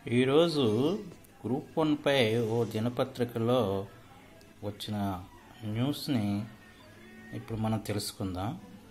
ఈరోజు గ్రూప్ వన్పై ఓ దినపత్రికలో వచ్చిన న్యూస్ని ఇప్పుడు మనం తెలుసుకుందాం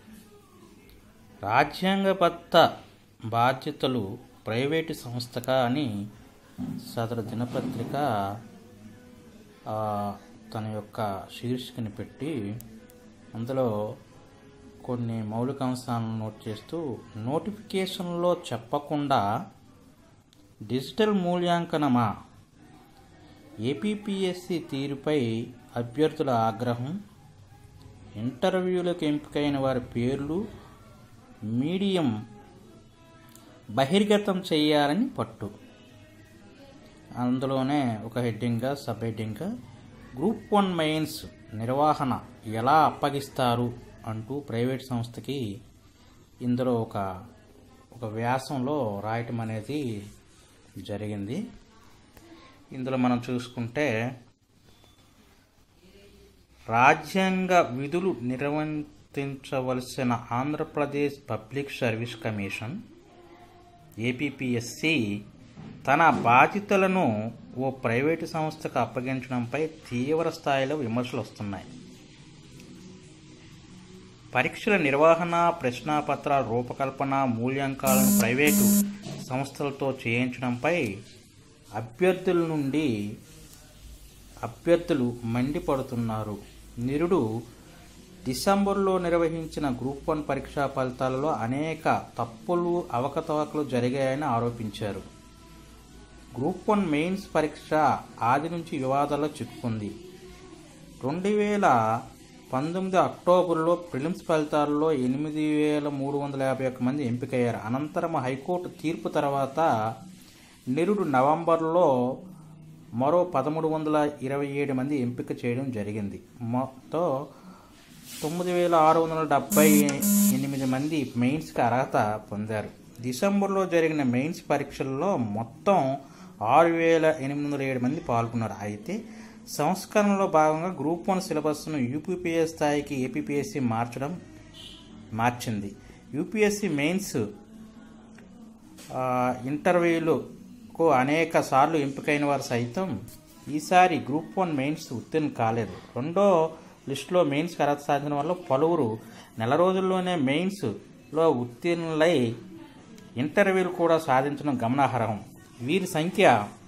రాజ్యాంగబద్ధ బాధ్యతలు ప్రైవేటు సంస్థగా అని సదరు దినపత్రిక ఆ, తన యొక్క శీర్షికని పెట్టి అందులో కొన్ని మౌలిక అంశాలను నోట్ చేస్తూ నోటిఫికేషన్లో చెప్పకుండా డిజిటల్ మూల్యాంకనమా ఏపీపీఎస్సి తీరుపై అభ్యర్థుల ఆగ్రహం ఇంటర్వ్యూలకు ఎంపికైన వారి పేర్లు మీడియం బహిర్గతం చేయాలని పట్టు అందులోనే ఒక హెడ్డింగ్గా సబ్ హెడ్డింగ్గా గ్రూప్ వన్ మెయిన్స్ నిర్వహణ ఎలా అప్పగిస్తారు అంటూ ప్రైవేట్ సంస్థకి ఇందులో ఒక ఒక వ్యాసంలో రాయటం అనేది జరిగింది ఇందులో మనం చూసుకుంటే రాజ్యాంగ విధులు నిర్వర్తించవలసిన Andhra Pradesh public service commission APPSC తన బాధ్యతలను ఓ ప్రైవేటు సంస్థకు అప్పగించడంపై తీవ్ర స్థాయిలో విమర్శలు వస్తున్నాయి పరీక్షల నిర్వహణ ప్రశ్నాపత్రాల రూపకల్పన మూల్యాంకాలను ప్రైవేటు సంస్థలతో చేయించడంపై అభ్యర్థుల నుండి అభ్యర్థులు మండిపడుతున్నారు నిరుడు డిసెంబర్లో నిర్వహించిన గ్రూప్ వన్ పరీక్షా ఫలితాలలో అనేక తప్పులు అవకతవకలు జరిగాయని ఆరోపించారు గ్రూప్ వన్ మెయిన్స్ పరీక్ష ఆది నుంచి వివాదాల్లో చిక్కుకుంది రెండు వేల పంతొమ్మిది అక్టోబర్లో ప్రిలిమ్స్ ఫలితాల్లో ఎనిమిది వేల మూడు వందల యాభై ఒక్క మంది ఎంపికయ్యారు అనంతరం హైకోర్టు తీర్పు తర్వాత నిరుడు నవంబర్లో మరో పదమూడు వందల ఇరవై ఏడు మంది ఎంపిక చేయడం జరిగింది మొత్తం తొమ్మిది వేల ఆరు వందల డెబ్బై ఎనిమిది మంది మెయిన్స్కి అర్హత పొందారు డిసెంబర్లో జరిగిన మెయిన్స్ పరీక్షల్లో మొత్తం ఆరు వేల ఎనిమిది వందల ఏడు మంది పాల్గొన్నారు అయితే సంస్కరణలో భాగంగా గ్రూప్ వన్ సిలబస్ను యూపీపీఎస్ స్థాయికి ఏపీపీఎస్సీ మార్చడం మార్చింది యూపీఎస్సీ మెయిన్స్ ఆ, ఇంటర్వ్యూలకు అనేక సార్లు ఎంపికైన వారు సైతం ఈసారి గ్రూప్ వన్ మెయిన్స్ ఉత్తీర్ణ కాలేదు రెండో లిస్టులో మెయిన్స్ అర్హత సాధించడం వల్ల పలువురు నెల రోజుల్లోనే మెయిన్స్లో ఉత్తీర్ణులై ఇంటర్వ్యూలు కూడా సాధించడం గమనార్హం వీరి సంఖ్య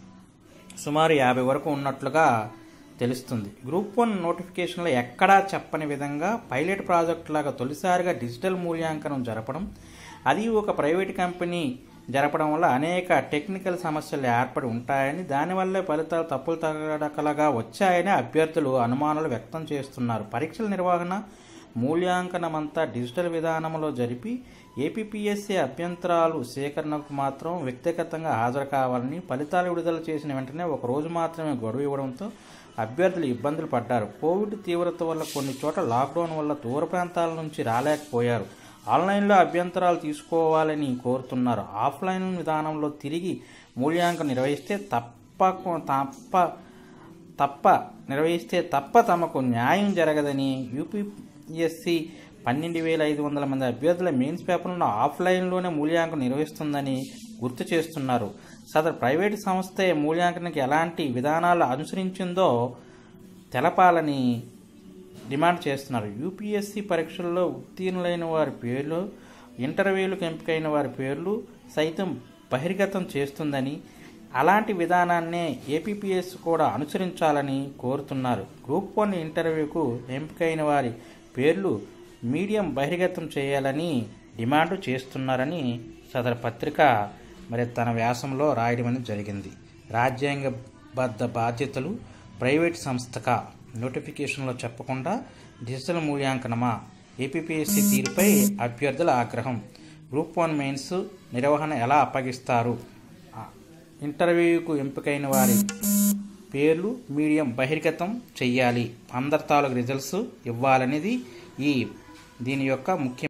సుమారు యాభై వరకు ఉన్నట్లుగా తెలుస్తుంది గ్రూప్ వన్ నోటిఫికేషన్లో ఎక్కడా చెప్పని విధంగా పైలట్ ప్రాజెక్ట్ లాగా తొలిసారిగా డిజిటల్ మూల్యాంకనం జరపడం అది ఒక ప్రైవేట్ కంపెనీ జరపడం వల్ల అనేక టెక్నికల్ సమస్యలు ఏర్పడి ఉంటాయని దానివల్లే ఫలితాలు తప్పులు తగడకలుగా వచ్చాయని అభ్యర్థులు అనుమానాలు వ్యక్తం చేస్తున్నారు పరీక్షల నిర్వహణ మూల్యాంకనమంతా డిజిటల్ విధానంలో జరిపి ఏపీపీఎస్సీ అభ్యంతరాలు సేకరణకు మాత్రం వ్యక్తిగతంగా హాజరు కావాలని ఫలితాలు విడుదల చేసిన వెంటనే ఒక రోజు మాత్రమే గడువు ఇవ్వడంతో అభ్యర్థులు ఇబ్బందులు పడ్డారు కోవిడ్ తీవ్రత వల్ల కొన్ని చోట్ల లాక్డౌన్ వల్ల దూర ప్రాంతాల నుంచి రాలేకపోయారు ఆన్లైన్లో అభ్యంతరాలు తీసుకోవాలని కోరుతున్నారు ఆఫ్లైన్ విధానంలో తిరిగి మూల్యాంకనం నిర్వహిస్తే తప్ప తప్ప తప్ప నిర్వహిస్తే తప్ప తమకు న్యాయం జరగదని యూపీఎస్సీ పన్నెండు వేల ఐదు వందల మంది అభ్యర్థుల మెయిన్స్ పేపర్లను ఆఫ్లైన్లోనే మూల్యాంకనం నిర్వహిస్తుందని గుర్తు చేస్తున్నారు సదరు ప్రైవేటు సంస్థే మూల్యాంకనానికి ఎలాంటి విధానాలు అనుసరించిందో తెలపాలని డిమాండ్ చేస్తున్నారు యూపీఎస్సీ పరీక్షల్లో ఉత్తీర్ణులైన వారి పేర్లు ఇంటర్వ్యూలకు ఎంపికైన వారి పేర్లు సైతం బహిర్గతం చేస్తుందని అలాంటి విధానాన్నే ఏపీపీఎస్ కూడా అనుసరించాలని కోరుతున్నారు గ్రూప్ వన్ ఇంటర్వ్యూకు ఎంపికైన వారి పేర్లు మీడియం బహిర్గతం చేయాలని డిమాండ్ చేస్తున్నారని సదరు పత్రిక మరి తన వ్యాసంలో రాయడం అనేది జరిగింది రాజ్యాంగబద్ధ బాధ్యతలు ప్రైవేట్ సంస్థగా నోటిఫికేషన్లో చెప్పకుండా డిజిటల్ మూల్యాంకనమా ఏపీపీఎస్సీ తీరుపై అభ్యర్థుల ఆగ్రహం గ్రూప్ వన్ మెయిన్స్ నిర్వహణ ఎలా అప్పగిస్తారు ఆ, ఇంటర్వ్యూకు ఎంపికైన వారి పేర్లు మీడియం బహిర్గతం చెయ్యాలి అందరి తాలూకు రిజల్ట్స్ ఇవ్వాలనేది ఈ దీని యొక్క ముఖ్య